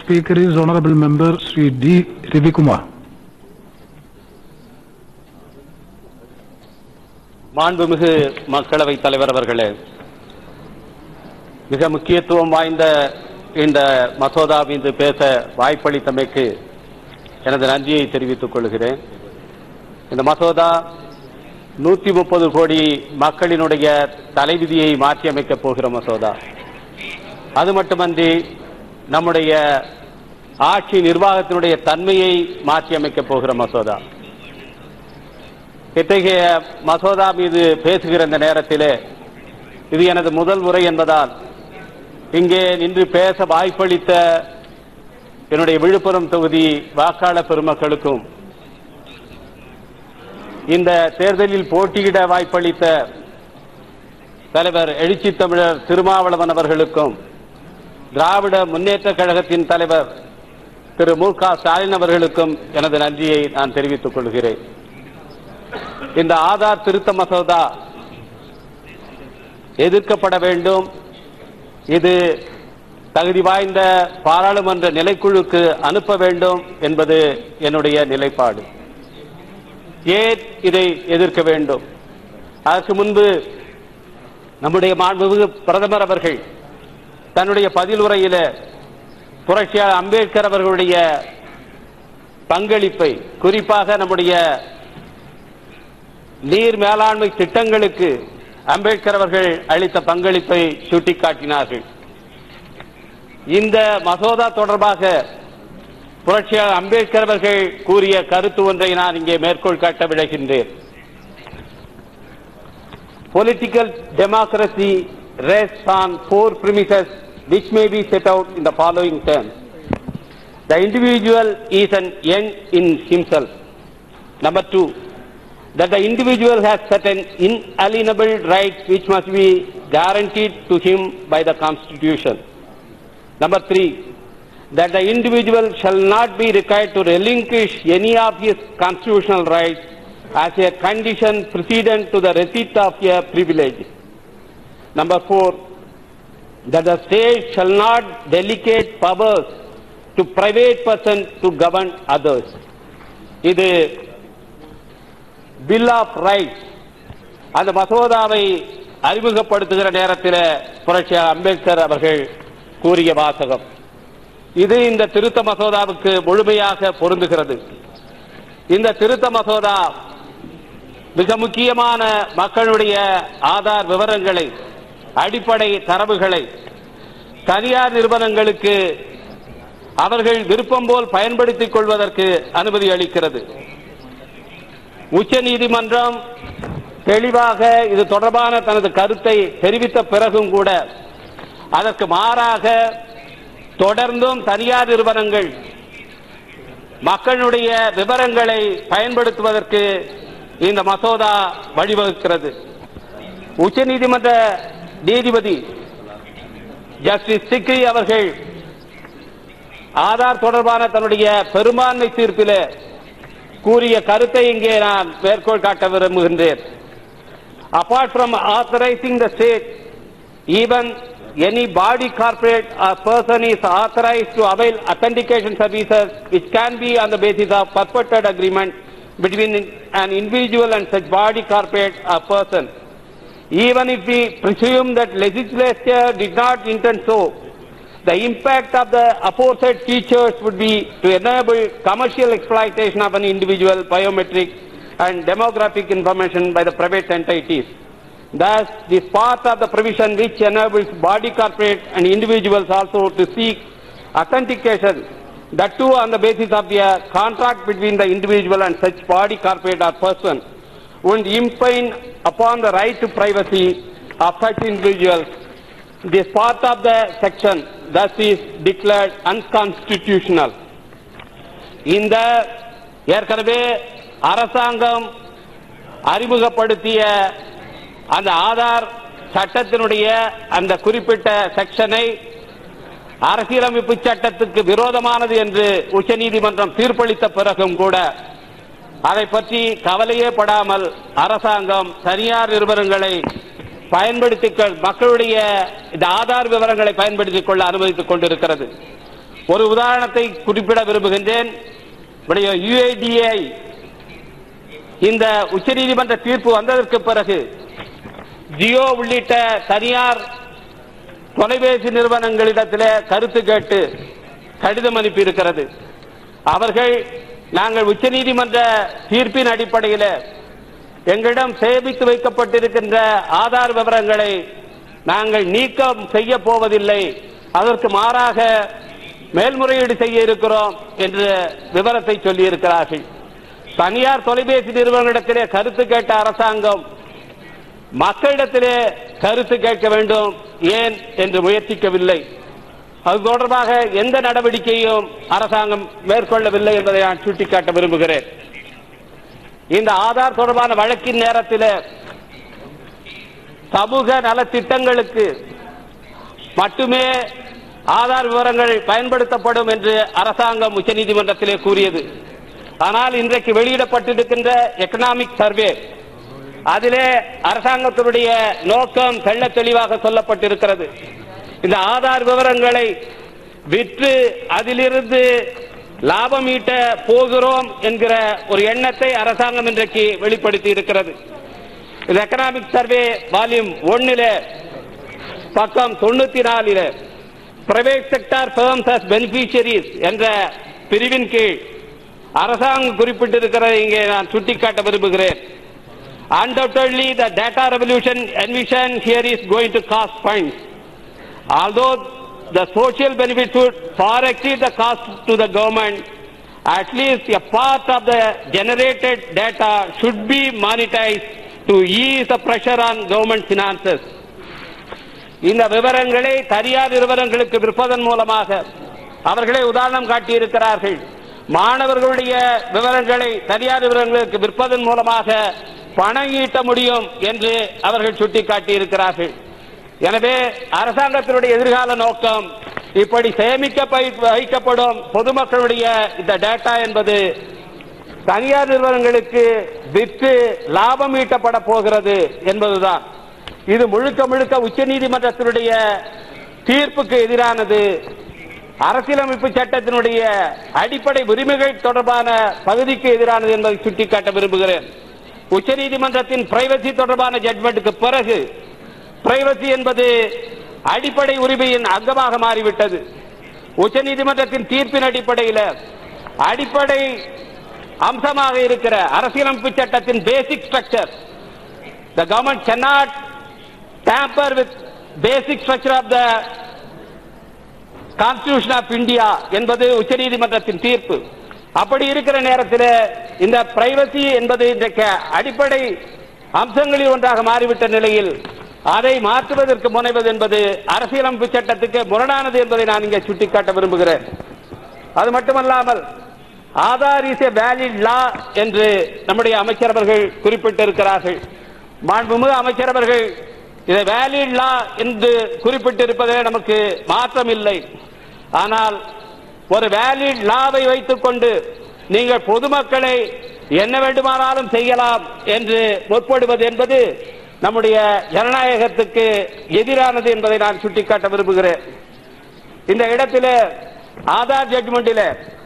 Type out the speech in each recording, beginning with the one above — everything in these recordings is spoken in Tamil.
speaker is Honorable Member Sri D. Ravikumar. மாண்புமிகு மக்களவைத் தலைவர் அவர்களே மிக முக்கியத்துவம் வாய்ந்த இந்த மசோதா மீது பேச வாய்ப்பளித்தமைக்கு எனது நன்றியை தெரிவித்துக் கொள்கிறேன் இந்த மசோதா நூத்தி முப்பது கோடி மக்களினுடைய தலைவிதியை மாற்றியமைக்கப் போகிற மசோதா அது மட்டுமன்றி நம்முடைய ஆட்சி நிர்வாகத்தினுடைய தன்மையை மாற்றியமைக்கப் போகிற மசோதா இத்தகைய மசோதா மீது பேசுகிற இந்த நேரத்திலே இது எனது முதல் முறை என்பதால் இங்கே நின்று பேச வாய்ப்பளித்த என்னுடைய விழுப்புரம் தொகுதி வாக்காளர் பெருமக்களுக்கும் இந்த தேர்தலில் போட்டியிட வாய்ப்பளித்த தலைவர் எழுச்சி தமிழர் திருமாவளவன் அவர்களுக்கும் திராவிட முன்னேற்ற கழகத்தின் தலைவர் திரு மு க ஸ்டாலின் அவர்களுக்கும் எனது நன்றியை நான் தெரிவித்துக் கொள்கிறேன் இந்த ஆதார் திருத்த மசோதா எதிர்க்கப்பட வேண்டும் இது தகுதி வாய்ந்த பாராளுமன்ற நிலைக்குழுக்கு அனுப்ப வேண்டும் என்பது என்னுடைய நிலைப்பாடு ஏன் இதை எதிர்க்க வேண்டும் அதற்கு முன்பு நம்முடைய மாண்புமிகு பிரதமர் அவர்கள் தன்னுடைய பதில் உரையில புரட்சியாளர் அம்பேத்கர் அவர்களுடைய பங்களிப்பை குறிப்பாக நம்முடைய நீர் மேலாண்மை திட்டங்களுக்கு அம்பேத்கர் அவர்கள் அளித்த பங்களிப்பை சுட்டிக்காட்டினார்கள் இந்த மசோதா தொடர்பாக புரட்சியாளர் அம்பேத்கர் அவர்கள் கூறிய கருத்து ஒன்றை நான் இங்கே மேற்கோள் காட்ட விளைகின்றேன் Political democracy rests on four premises which may be set out in the following terms. The individual is an end in himself. Number two, that the individual has certain inalienable rights which must be guaranteed to him by the Constitution. Number three, that the individual shall not be required to relinquish any of his constitutional rights as a condition precedent to the receipt of a privilege. Number four, that the state shall not delegate powers to private persons to govern others. இது பில் ஆஃப் ரைட்ஸ் அந்த மசோதாவை அறிமுகப்படுத்துகிற நேரத்தில் புரட்சியாளர் அம்பேத்கர் அவர்கள் கூறிய வாசகம் இது இந்த திருத்த மசோதாவுக்கு முழுமையாக பொருந்துகிறது இந்த திருத்த மசோதா மிக முக்கியமான மக்களுடைய ஆதார் விவரங்களை அடிப்படை தரவுகளை தனியார் நிறுவனங்களுக்கு அவர்கள் விருப்பம் போல் பயன்படுத்திக் கொள்வதற்கு அனுமதி அளிக்கிறது உச்ச நீதிமன்றம் தெளிவாக இது தொடர்பான தனது கருத்தை தெரிவித்த பிறகும் கூட அதற்கு மாறாக தொடர்ந்தும் தனியார் நிறுவனங்கள் மக்களுடைய விவரங்களை பயன்படுத்துவதற்கு இந்த மசோதா வழிவகுக்கிறது உச்சநீதிமன்ற நீதிபதி ஜஸ்டிஸ் சிக்ரி அவர்கள் ஆதார் தொடர்பான தன்னுடைய பெரும்பான்மை தீர்ப்பில் கூறிய கருத்தை இங்கே நான் மேற்கோள் காட்ட விரும்புகின்றேன் apart from authorising the state even any body corporate or person is authorized to avail authentication services which can be on the basis of purported agreement between an individual and such body corporate or person. Even if we presume that legislature did not intend so, the impact of the aforesaid features would be to enable commercial exploitation of an individual biometric and demographic information by the private entities. Thus, this part of the provision which enables body corporate and individuals also to seek authentication, that too on the basis of a contract between the individual and such body corporate or person, would impinge upon the right to privacy of such individuals. This part of the section thus is declared unconstitutional. இந்த ஏற்கனவே அரசாங்கம் அறிமுகப்படுத்திய அந்த ஆதார் சட்டத்தினுடைய அந்த குறிப்பிட்ட செக்ஷனை அரசியலமைப்பு சட்டத்துக்கு விரோதமானது என்று உச்சநீதிமன்றம் தீர்ப்பளித்த பிறகும் கூட அதை பற்றி கவலையே படாமல் அரசாங்கம் தனியார் நிறுவனங்களை பயன்படுத்திக் கொள்- மக்களுடைய இந்த ஆதார் விவரங்களை பயன்படுத்திக் கொள்ள அனுமதித்துக் கொண்டிருக்கிறது ஒரு உதாரணத்தை குறிப்பிட விரும்புகின்றேன் யுஐடிஏ இந்த உச்சநீதிமன்ற தீர்ப்பு வந்ததற்கு பிறகு ஜியோ உள்ளிட்ட தனியார் தொலைபேசி நிறுவனங்களிடத்தில் கருத்து கேட்டு கடிதம் அனுப்பியிருக்கிறது அவர்கள் நாங்கள் உச்சநீதிமன்ற தீர்ப்பின் அடிப்படையில் எங்களிடம் சேமித்து வைக்கப்பட்டிருக்கின்ற ஆதார் விவரங்களை நாங்கள் நீக்கம் செய்ய போவதில்லை அதற்கு மாறாக மேல்முறையீடு செய்ய இருக்கிறோம் என்ற விவரத்தை சொல்லியிருக்கிறார்கள் தனியார் தொலைபேசி நிறுவனங்களிடத்திலே கருத்து கேட்ட அரசாங்கம் மக்களிடத்திலே கருத்து கேட்க வேண்டும் ஏன் என்று முயற்சிக்கவில்லை அது தொடர்பாக எந்த நடவடிக்கையும் அரசாங்கம் மேற்கொள்ளவில்லை என்பதை நான் சுட்டிக்காட்ட விரும்புகிறேன் இந்த ஆதார் தொடர்பான வழக்கின் நேரத்தில் சமூக நலத்திட்டங்களுக்கு மட்டுமே ஆதார் விவரங்கள் பயன்படுத்தப்படும் என்று அரசாங்கம் உச்சநீதிமன்றத்திலே கூறியது ஆனால் இன்றைக்கு வெளியிடப்பட்டிருக்கின்ற எக்கனாமிக் சர்வே அதிலே அரசாங்கத்தினுடைய நோக்கம் தெள்ள தெளிவாக சொல்லப்பட்டிருக்கிறது இந்த ஆதார் விவரங்களை விற்று அதிலிருந்து லாபம் ஈட்ட போகிறோம் என்கிற ஒரு எண்ணத்தை அரசாங்கம் இன்றைக்கு வெளிப்படுத்தி இருக்கிறது இந்த எக்கனாமிக் சர்வே வால்யூம் ஒன்னில பக்கம் தொண்ணூத்தி நாலில private sector firms as beneficiaries என்ற பிரிவின் கீழ் அரசாங்கம் குறிப்பிட்டிருக்கிறதை இங்கே நான் சுட்டிக்காட்ட விரும்புகிறேன் Undoubtedly, the data revolution envisioned here is going to cost funds. Although the social benefits would far exceed the cost to the government, at least a part of the generated data should be monetized to ease the pressure on government finances. இந்த விவரங்களை தனியார் நிறுவனங்களுக்கு விற்பதன் மூலமாக அவர்களே உதாரணம் காட்டியிருக்கிறார்கள் மாணவர்களுடைய விவரங்களை தனியார் நிறுவனங்களுக்கு விற்பதன் மூலமாக பணம் ஈட்ட முடியும் என்று அவர்கள் சுட்டிக்காட்டியிருக்கிறார்கள் எனவே அரசாங்கத்தினுடைய எதிர்கால நோக்கம் இப்படி சேமிக்க பை- வைக்கப்படும் பொதுமக்களுடைய இந்த டேட்டா என்பது தனியார் நிறுவனங்களுக்கு விற்று லாபம் ஈட்டப்பட போகிறது என்பதுதான் இது முழுக்க முழுக்க உச்சநீதிமன்றத்தினுடைய தீர்ப்புக்கு எதிரானது அரசியலமைப்பு சட்டத்தினுடைய அடிப்படை உரிமைகள் தொடர்பான பகுதிக்கு எதிரானது என்பதை சுட்டிக்காட்ட விரும்புகிறேன் உச்சநீதிமன்றத்தின் பிரைவசி தொடர்பான ஜட்மெண்ட்டுக்கு பிறகு பிரைவசி என்பது அடிப்படை உரிமையின் அங்கமாக மாறிவிட்டது உச்சநீதிமன்றத்தின் தீர்ப்பின் அடிப்படையில் அடிப்படை அம்சமாக இருக்கிற அரசியலமைப்பு சட்டத்தின் basic structure the government cannot tamper with basic structure of the constitution of India என்பது உச்சநீதிமன்றத்தின் தீர்ப்பு அப்படி இருக்கிற நேரத்தில் இந்த பிரைவசி என்பது இன்றைக்கு அடிப்படை அம்சங்களில் ஒன்றாக மாறிவிட்ட நிலையில் அதை மாற்றுவதற்கு முனைவது என்பது அரசியலமைப்பு சட்டத்துக்கு முரணானது என்பதை நான் இங்கே சுட்டிக்காட்ட விரும்புகிறேன் அது மட்டுமல்லாமல் Aadhaar is a valid law என்று நம்முடைய அமைச்சர் அவர்கள் குறிப்பிட்டிருக்கிறார்கள் மாண்புமிகு அமைச்சர் அவர்கள் இதை வேலிட் லா என்று குறிப்பிட்டிருப்பதில் நமக்கு மாற்றம் இல்லை ஆனால் ஒரு வேலிட் லாவை வைத்துக் கொண்டு நீங்கள் பொதுமக்களை என்ன வேண்டுமானாலும் செய்யலாம் என்று முற்படுவது என்பது நம்முடைய ஜனநாயகத்துக்கு எதிரானது என்பதை நான் சுட்டிக்காட்ட விரும்புகிறேன் இந்த இடத்திலே ஆதார் ஜட்மெண்டில்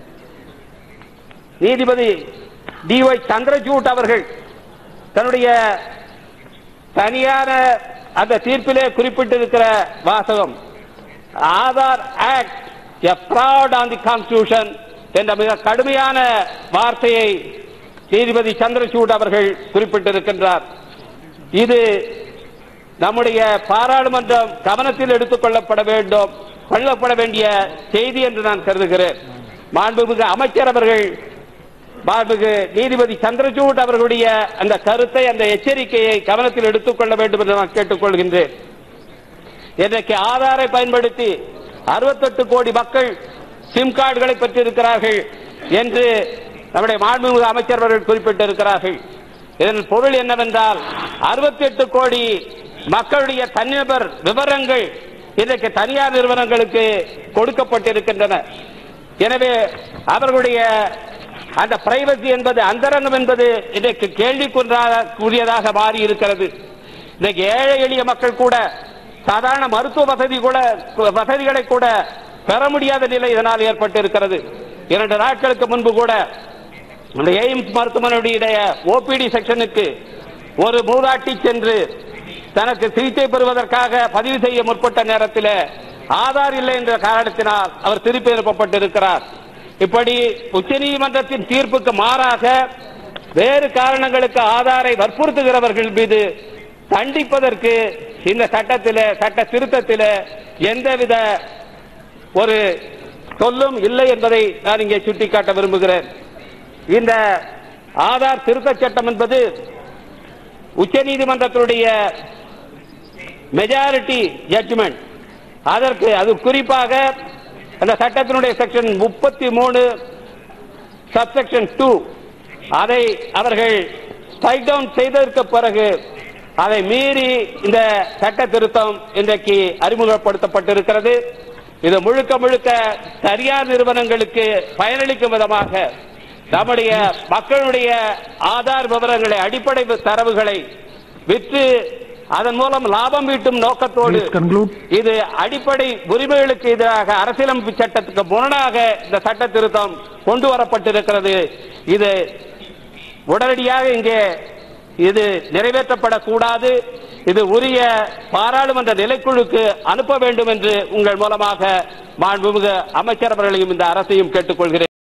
நீதிபதி டி ஒய் சந்திரசூட் அவர்கள் தன்னுடைய தனியான அந்த தீர்ப்பிலே குறிப்பிட்டிருக்கிற வாசகம் Aadhaar act a fraud on the constitution என்ற மிக கடுமையான வார்த்தையை நீதிபதி சந்திரசூட் அவர்கள் குறிப்பிட்டிருக்கின்றார் இது நம்முடைய பாராளுமன்றம் கவனத்தில் எடுத்துக் கொள்ளப்பட வேண்டும் கொள்ளப்பட வேண்டிய செய்தி என்று நான் கருதுகிறேன் மாண்புமிகு அமைச்சர் அவர்கள் மாண்புமிகு நீதிபதி சந்திரசூட் அவர்களுடைய அந்த கருத்தை அந்த எச்சரிக்கையை கவனத்தில் எடுத்துக் கொள்ள வேண்டும் என்று நான் கேட்டுக்கொள்கின்றேன் இன்றைக்கு ஆதாரை பயன்படுத்தி 68 கோடி மக்கள் சிம் கார்டுகளை பெற்றிருக்கிறார்கள் என்று நம்முடைய மாண்புமிகு அமைச்சர் அவர்கள் குறிப்பிட்டிருக்கிறார்கள் இதன் பொருள் என்னவென்றால் 68 கோடி மக்களுடைய தனிநபர் விவரங்கள் இன்றைக்கு தனியார் நிறுவனங்களுக்கு கொடுக்கப்பட்டிருக்கின்றன எனவே அவர்களுடைய அந்த பிரைவசி என்பது அந்தரங்கம் என்பது இன்றைக்கு கேள்விக்குறியதாக மாறி இருக்கிறது இன்றைக்கு ஏழை எளிய மக்கள் கூட சாதாரண மருத்துவ வசதி கூட வசதிகளை கூட பெற முடியாத நிலை இதனால் ஏற்பட்டிருக்கிறது இரண்டு நாட்களுக்கு முன்பு கூட இந்த எய்ம்ஸ் மருத்துவமனையுடைய ஓபிடி செக்ஷனுக்கு ஒரு மூதாட்டி சென்று தனக்கு சிகிச்சை பெறுவதற்காக பதிவு செய்ய முற்பட்ட நேரத்தில் ஆதார் இல்லை என்ற காரணத்தினால் அவர் திருப்பி அனுப்பப்பட்டிருக்கிறார் இப்படி உச்சநீதிமன்றத்தின் தீர்ப்புக்கு மாறாக வேறு காரணங்களுக்கு ஆதாரை வற்புறுத்துகிறவர்கள் மீது தண்டிப்பதற்கு இந்த சட்டத்திலே சட்ட திருத்தத்திலே எந்தவித ஒரு சொல்லும் இல்லை என்பதை நான் இங்கே சுட்டிக்காட்ட விரும்புகிறேன் இந்த ஆதார் திருத்தச் சட்டம் என்பது உச்சநீதிமன்றத்தினுடைய மெஜாரிட்டி ஜட்ஜ்மெண்ட் அதற்கு அது குறிப்பாக அந்த சட்டத்தினுடைய செக்ஷன் முப்பத்தி மூணு சப்செக்ஷன் டூ அதை அவர்கள் ஸ்ட்ரைக் டவுன் செய்ததற்கு பிறகு அதை மீறி இந்த சட்ட திருத்தம் இன்றைக்கு அறிமுகப்படுத்தப்பட்டிருக்கிறது இது முழுக்க முழுக்க தனியார் நிறுவனங்களுக்கு பயனளிக்கும் விதமாக நம்முடைய மக்களுடைய ஆதார் விவரங்களை அடிப்படை தரவுகளை விற்று அதன் மூலம் லாபம் ஈட்டும் நோக்கத்தோடு Please conclude. இது அடிப்படை உரிமைகளுக்கு எதிராக அரசியலமைப்பு சட்டத்துக்கு முரணாக இந்த சட்ட திருத்தம் கொண்டு வரப்பட்டிருக்கிறது இது உடனடியாக இங்கே இது நிறைவேற்றப்படக்கூடாது இது உரிய பாராளுமன்ற நிலைக்குழுக்கு அனுப்ப வேண்டும் என்று உங்கள் மூலமாக மாண்புமிகு அமைச்சர் அவர்களையும் இந்த அரசையும் கேட்டுக்கொள்கிறேன்